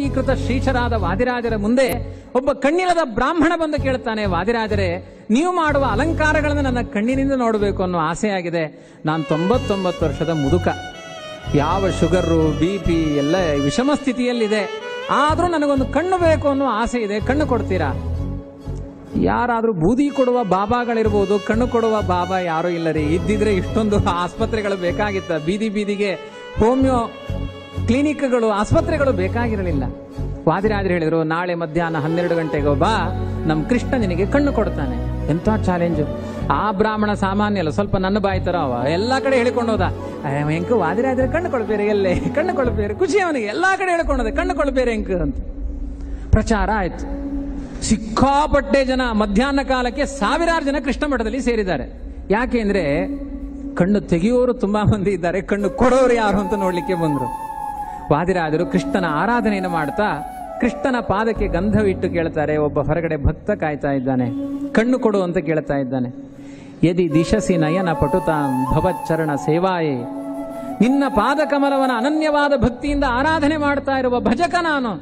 ಕೃತ ಶ್ರೀಶರಾದ ವಾದಿರಾಜರ ಮುಂದೆ ಒಬ್ಬ ಕಣ್ಣಿಲ್ಲದ ಬ್ರಾಹ್ಮಣ ಬಂದು ಕೇಳ್ತಾನೆ ವಾದಿರಾಜರೇ ನೀವು ಮಾಡುವ ಅಲಂಕಾರಗಳನ್ನು ನನ್ನ ಕಣ್ಣಿನಿಂದ ನೋಡಬೇಕು ಅನ್ನೋ ಆಸೆಯಾಗಿದೆ ನಾನು ತೊಂಬತ್ತೊಂಬತ್ತು ವರ್ಷದ ಮುದುಕ ಯಾವ ಶುಗರು ಬಿ ಪಿ ಎಲ್ಲ ವಿಷಮ ಸ್ಥಿತಿಯಲ್ಲಿದೆ ಆದರೂ ನನಗೊಂದು ಕಣ್ಣು ಬೇಕು ಅನ್ನೋ ಆಸೆ ಇದೆ ಕಣ್ಣು ಕೊಡ್ತೀರಾ ಯಾರಾದ್ರೂ ಬೂದಿ ಕೊಡುವ ಬಾಬಾಗಳಿರ್ಬೋದು ಕಣ್ಣು ಕೊಡುವ ಬಾಬಾ ಯಾರೂ ಇಲ್ಲ ರೀ ಇದ್ದಿದ್ರೆ ಇಷ್ಟೊಂದು ಆಸ್ಪತ್ರೆಗಳು ಬೇಕಾಗಿತ್ತ ಬೀದಿ ಬೀದಿಗೆ ಹೋಮಿಯೋ ಕ್ಲಿನಿಕ್ಗಳು ಆಸ್ಪತ್ರೆಗಳು ಬೇಕಾಗಿರಲಿಲ್ಲ ವಾದಿರಾಜರು ಹೇಳಿದ್ರು ನಾಳೆ ಮಧ್ಯಾಹ್ನ ಹನ್ನೆರಡು ಗಂಟೆಗೆ ಬಾ ನಮ್ ಕೃಷ್ಣ ನಿನಗೆ ಕಣ್ಣು ಕೊಡ್ತಾನೆ ಎಂತ ಚಾಲೆಂಜು ಆ ಬ್ರಾಹ್ಮಣ ಸಾಮಾನ್ಯ ಅಲ್ಲ ಸ್ವಲ್ಪ ನನ್ನ ಬಾಯಿ ತರ ಅವ ಎಲ್ಲಾ ಕಡೆ ಹೇಳಿಕೊಂಡು ಹೋದ ಹೆಂಕ ವಾದಿರಾಜರು ಕಣ್ಣು ಕೊಡ್ಬೇರೆ ಎಲ್ಲೇ ಕಣ್ಣು ಕೊಡ್ಬೇರೆ ಖುಷಿ ಅವನಿಗೆ ಎಲ್ಲಾ ಕಡೆ ಹೇಳ್ಕೊಂಡೋದ ಕಣ್ಣು ಕೊಡ್ಬೇರೆ ಹೆಂಕ ಅಂತ ಪ್ರಚಾರ ಆಯ್ತು ಸಿಕ್ಕಾಪಟ್ಟೆ ಜನ ಮಧ್ಯಾಹ್ನ ಕಾಲಕ್ಕೆ ಸಾವಿರಾರು ಜನ ಕೃಷ್ಣ ಮಠದಲ್ಲಿ ಸೇರಿದ್ದಾರೆ ಯಾಕೆ ಅಂದ್ರೆ ಕಣ್ಣು ತೆಗೆಯೋರು ತುಂಬಾ ಮಂದಿ ಇದ್ದಾರೆ ಕಣ್ಣು ಕೊಡೋರು ಯಾರು ಅಂತ ನೋಡ್ಲಿಕ್ಕೆ ಬಂದ್ರು ವಾದಿರಾಜರು ಕೃಷ್ಣನ ಆರಾಧನೆಯನ್ನು ಮಾಡ್ತಾ ಕೃಷ್ಣನ ಪಾದಕ್ಕೆ ಗಂಧವಿಟ್ಟು ಕೇಳ್ತಾರೆ ಒಬ್ಬ ಹೊರಗಡೆ ಭಕ್ತ ಕಾಯ್ತಾ ಇದ್ದಾನೆ ಕಣ್ಣು ಕೊಡು ಅಂತ ಕೇಳ್ತಾ ಇದ್ದಾನೆ ಯದಿ ದಿಶಸಿ ನಯನ ಪಟುತಾಂ ಭವಚ್ಚರಣ ಸೇವಾಯೇ ನಿನ್ನ ಪಾದಕಮಲವನ ಅನನ್ಯವಾದ ಭಕ್ತಿಯಿಂದ ಆರಾಧನೆ ಮಾಡ್ತಾ ಇರುವ ಭಜಕ ನಾನು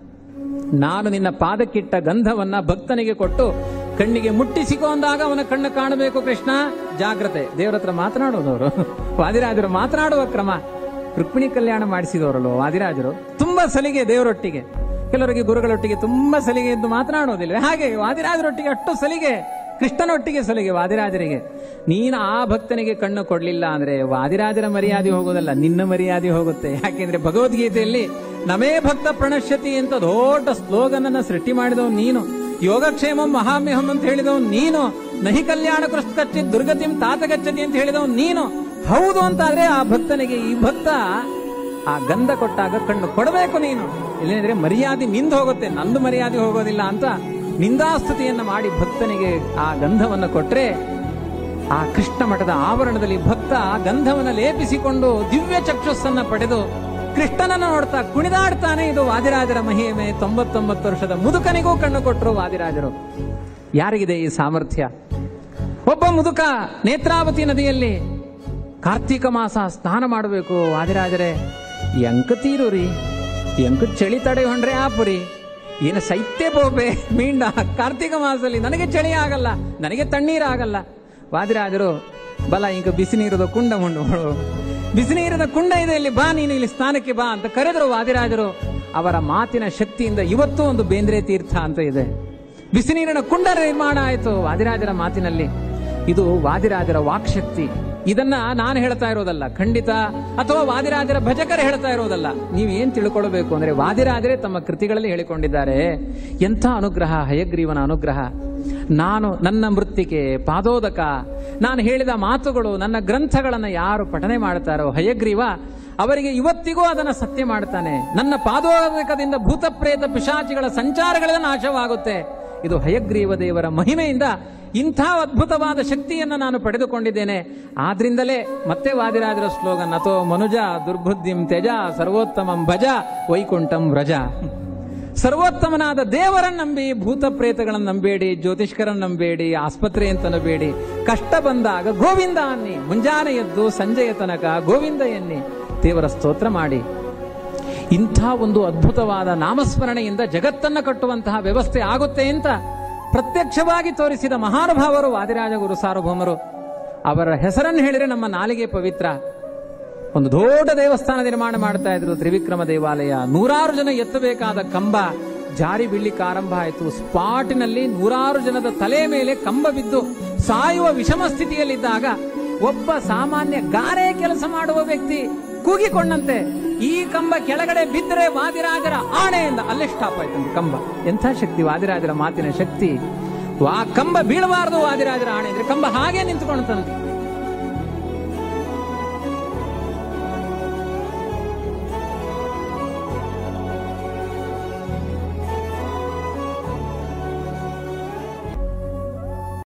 ನಾನು ನಿನ್ನ ಪಾದಕ್ಕಿಟ್ಟ ಗಂಧವನ್ನ ಭಕ್ತನಿಗೆ ಕೊಟ್ಟು ಕಣ್ಣಿಗೆ ಮುಟ್ಟಿಸಿಕೊ ಅಂದಾಗ ಅವನ ಕಣ್ಣು ಕಾಣಬೇಕು ಕೃಷ್ಣ ಜಾಗ್ರತೆ ದೇವರ ಹತ್ರ ಮಾತನಾಡೋದವರು ವಾದಿರಾಜರು ಮಾತನಾಡುವ ಕ್ರಮ ರುಕ್ಮಿಣಿ ಕಲ್ಯಾಣ ಮಾಡಿಸಿದವರಲ್ಲ ವಾದಿರಾಜರು ತುಂಬಾ ಸಲಿಗೆ ದೇವರೊಟ್ಟಿಗೆ ಕೆಲವರಿಗೆ ಗುರುಗಳೊಟ್ಟಿಗೆ ತುಂಬಾ ಸಲಿಗೆ ಎಂದು ಮಾತನಾಡೋದಿಲ್ಲ ಹಾಗೆ ವಾದಿರಾಜರೊಟ್ಟಿಗೆ ಅಷ್ಟು ಸಲಿಗೆ ಕೃಷ್ಣನೊಟ್ಟಿಗೆ ಸಲಿಗೆ ವಾದಿರಾಜರಿಗೆ ನೀನು ಆ ಭಕ್ತನಿಗೆ ಕಣ್ಣು ಕೊಡ್ಲಿಲ್ಲ ಅಂದ್ರೆ ವಾದಿರಾಜರ ಮರ್ಯಾದೆ ಹೋಗೋದಲ್ಲ ನಿನ್ನ ಮರ್ಯಾದೆ ಹೋಗುತ್ತೆ ಯಾಕೆಂದ್ರೆ ಭಗವದ್ಗೀತೆಯಲ್ಲಿ ನಮೇ ಭಕ್ತ ಪ್ರಣಶ್ಯತಿ ಅಂತ ದೊಡ್ಡ ಸ್ಲೋಗನ್ ಅನ್ನ ಸೃಷ್ಟಿ ಮಾಡಿದವ್ ನೀನು ಯೋಗಕ್ಷೇಮಂ ಮಹಾಮ್ಯಹಂ ಅಂತ ಹೇಳಿದವ್ ನೀನು ನಹಿ ಕಲ್ಯಾಣ ಕೃಷ್ಣಚ್ಚಿತ್ ದುರ್ಗತಿಂ ತಾತಗಚ್ಚತಿ ಅಂತ ಹೇಳಿದವ್ ನೀನು ಹೌದು ಅಂತಾದ್ರೆ ಆ ಭಕ್ತನಿಗೆ ಈ ಭಕ್ತ ಆ ಗಂಧ ಕೊಟ್ಟಾಗ ಕಣ್ಣು ಕೊಡಬೇಕು ನೀನು ಇಲ್ಲಂದ್ರೆ ಮರ್ಯಾದೆ ನಿಂದು ಹೋಗುತ್ತೆ ನಂದು ಮರ್ಯಾದೆ ಹೋಗೋದಿಲ್ಲ ಅಂತ ನಿಂದಾಸ್ತುತಿಯನ್ನ ಮಾಡಿ ಭಕ್ತನಿಗೆ ಆ ಗಂಧವನ್ನು ಕೊಟ್ರೆ ಆ ಕೃಷ್ಣ ಮಠದ ಆವರಣದಲ್ಲಿ ಭಕ್ತ ಗಂಧವನ್ನ ಲೇಪಿಸಿಕೊಂಡು ದಿವ್ಯ ಚಕ್ಷುಸ್ಸನ್ನ ಪಡೆದು ಕೃಷ್ಣನನ್ನು ನೋಡ್ತಾ ಕುಣಿದಾಡ್ತಾನೆ ಇದು ವಾದಿರಾಜರ ಮಹಿಮೆ ತೊಂಬತ್ತೊಂಬತ್ತು ವರ್ಷದ ಮುದುಕನಿಗೂ ಕಣ್ಣು ಕೊಟ್ಟರು ವಾದಿರಾಜರು ಯಾರಿಗಿದೆ ಈ ಸಾಮರ್ಥ್ಯ ಒಬ್ಬ ಮುದುಕ ನೇತ್ರಾವತಿ ನದಿಯಲ್ಲಿ ಕಾರ್ತೀಕ ಮಾಸ ಸ್ನಾನ ಮಾಡಬೇಕು ವಾದಿರಾಜರೇ ಎಂಕ ತೀರು ರೀ ಎಂಕ ಚಳಿ ತಡೆ ಹೊಂಡ್ರೆ ಆಪುರಿ ಏನು ಸೈತ್ಯ ಬೋಬೆ ಮೀಂಡ ಕಾರ್ತೀಕ ಮಾಸದಲ್ಲಿ ನನಗೆ ಚಳಿ ಆಗಲ್ಲ ನನಗೆ ತಣ್ಣೀರಾಗಲ್ಲ ವಾದಿರಾಜರು ಬಲ ಈಗ ಬಿಸಿ ನೀರದ ಕುಂಡ ಮುಂಡು ಬಿಸಿ ನೀರಿನ ಕುಂಡ ಇದೆ ಇಲ್ಲಿ ಬಾ ನೀನು ಇಲ್ಲಿ ಸ್ನಾನಕ್ಕೆ ಬಾ ಅಂತ ಕರೆದರು ವಾದಿರಾಜರು ಅವರ ಮಾತಿನ ಶಕ್ತಿಯಿಂದ ಇವತ್ತು ಒಂದು ಬೇಂದ್ರೆ ತೀರ್ಥ ಅಂತ ಇದೆ ಬಿಸಿ ನೀರಿನ ಕುಂಡ ನಿರ್ಮಾಣ ಆಯಿತು ವಾದಿರಾಜರ ಮಾತಿನಲ್ಲಿ ಇದು ವಾದಿರಾಜರ ವಾಕ್ಶಕ್ತಿ ಇದನ್ನ ನಾನು ಹೇಳ್ತಾ ಇರೋದಲ್ಲ ಖಂಡಿತ ಅಥವಾ ವಾದಿರಾಜರ ಭಜಕರು ಹೇಳ್ತಾ ಇರೋದಲ್ಲ ನೀವು ಏನ್ ತಿಳ್ಕೊಳ್ಬೇಕು ಅಂದ್ರೆ ವಾದಿರಾಜರೇ ತಮ್ಮ ಕೃತಿಗಳಲ್ಲಿ ಹೇಳಿಕೊಂಡಿದ್ದಾರೆ ಎಂಥ ಅನುಗ್ರಹ ಹಯಗ್ರೀವನ ಅನುಗ್ರಹ ನಾನು ನನ್ನ ಮೃತ್ತಿಕೆ ಪಾದೋದಕ ನಾನು ಹೇಳಿದ ಮಾತುಗಳು ನನ್ನ ಗ್ರಂಥಗಳನ್ನ ಯಾರು ಪಠನೆ ಮಾಡ್ತಾರೋ ಹಯಗ್ರೀವ ಅವರಿಗೆ ಇವತ್ತಿಗೂ ಅದನ್ನ ಸತ್ಯ ಮಾಡ್ತಾನೆ ನನ್ನ ಪಾದೋದಕದಿಂದ ಭೂತ ಪ್ರೇತ ಪಿಶಾಚಿಗಳ ಸಂಚಾರಗಳೆಲ್ಲ ನಾಶವಾಗುತ್ತೆ ಇದು ಹಯಗ್ರೀವ ದೇವರ ಮಹಿಮೆಯಿಂದ ಇಂಥ ಅದ್ಭುತವಾದ ಶಕ್ತಿಯನ್ನು ನಾನು ಪಡೆದುಕೊಂಡಿದ್ದೇನೆ ಆದ್ರಿಂದಲೇ ಮತ್ತೆ ವಾದಿರಾಜರ ಸ್ಲೋಗನ್ ಅಥೋ ಮನುಜ ದುರ್ಬುದ್ಧಿಂ ತ್ಯಜ ಸರ್ವೋತ್ತಮಂ ಭಜ ವೈಕುಂಠಂ ವ್ರಜ ಸರ್ವೋತ್ತಮನಾದ ದೇವರನ್ನ ನಂಬಿ ಭೂತ ಪ್ರೇತಗಳನ್ನ ನಂಬೇಡಿ ಜ್ಯೋತಿಷ್ಕರನ್ನ ನಂಬೇಡಿ ಆಸ್ಪತ್ರೆ ಅಂತ ನಂಬೇಡಿ ಕಷ್ಟ ಬಂದಾಗ ಗೋವಿಂದ ಅನ್ನಿ ಮುಂಜಾನೆ ಎದ್ದು ಸಂಜೆಯ ತನಕ ಗೋವಿಂದ ಎನ್ನಿ ದೇವರ ಸ್ತೋತ್ರ ಮಾಡಿ ಇಂಥ ಒಂದು ಅದ್ಭುತವಾದ ನಾಮಸ್ಮರಣೆಯಿಂದ ಜಗತ್ತನ್ನ ಕಟ್ಟುವಂತಹ ವ್ಯವಸ್ಥೆ ಆಗುತ್ತೆ ಅಂತ ಪ್ರತ್ಯಕ್ಷವಾಗಿ ತೋರಿಸಿದ ಮಹಾನುಭಾವರು ವಾದಿರಾಜ ಗುರು ಸಾರ್ವಭೌಮರು ಅವರ ಹೆಸರನ್ನು ಹೇಳಿದ್ರೆ ನಮ್ಮ ನಾಲಿಗೆ ಪವಿತ್ರ ಒಂದು ದೊಡ್ಡ ದೇವಸ್ಥಾನ ನಿರ್ಮಾಣ ಮಾಡ್ತಾ ಇದ್ರು ತ್ರಿವಿಕ್ರಮ ದೇವಾಲಯ ನೂರಾರು ಜನ ಎತ್ತಬೇಕಾದ ಕಂಬ ಜಾರಿ ಬೀಳ್ಲಿಕ್ಕೆ ಆರಂಭ ಆಯಿತು ಸ್ಪಾಟಿನಲ್ಲಿ ನೂರಾರು ಜನದ ತಲೆ ಮೇಲೆ ಕಂಬ ಬಿದ್ದು ಸಾಯುವ ವಿಷಮ ಸ್ಥಿತಿಯಲ್ಲಿದ್ದಾಗ ಒಬ್ಬ ಸಾಮಾನ್ಯ ಗಾರೆ ಕೆಲಸ ಮಾಡುವ ವ್ಯಕ್ತಿ ಕೂಗಿಕೊಂಡಂತೆ ಈ ಕಂಬ ಕೆಳಗಡೆ ಬಿದ್ದರೆ ವಾದಿರಾಜರ ಆಣೆಯಿಂದ ಅಲ್ಲೇ ಸ್ಟಾಪ್ ಆಯ್ತಂತೆ ಕಂಬ ಎಂಥ ಶಕ್ತಿ ವಾದಿರಾಜರ ಮಾತಿನ ಶಕ್ತಿ ವಾ ಕಂಬ ಬೀಳಬಾರದು ವಾದಿರಾಜರ ಆಣೆ ಅಂದ್ರೆ ಕಂಬ ಹಾಗೆ ನಿಂತುಕೊಂಡಂತೆ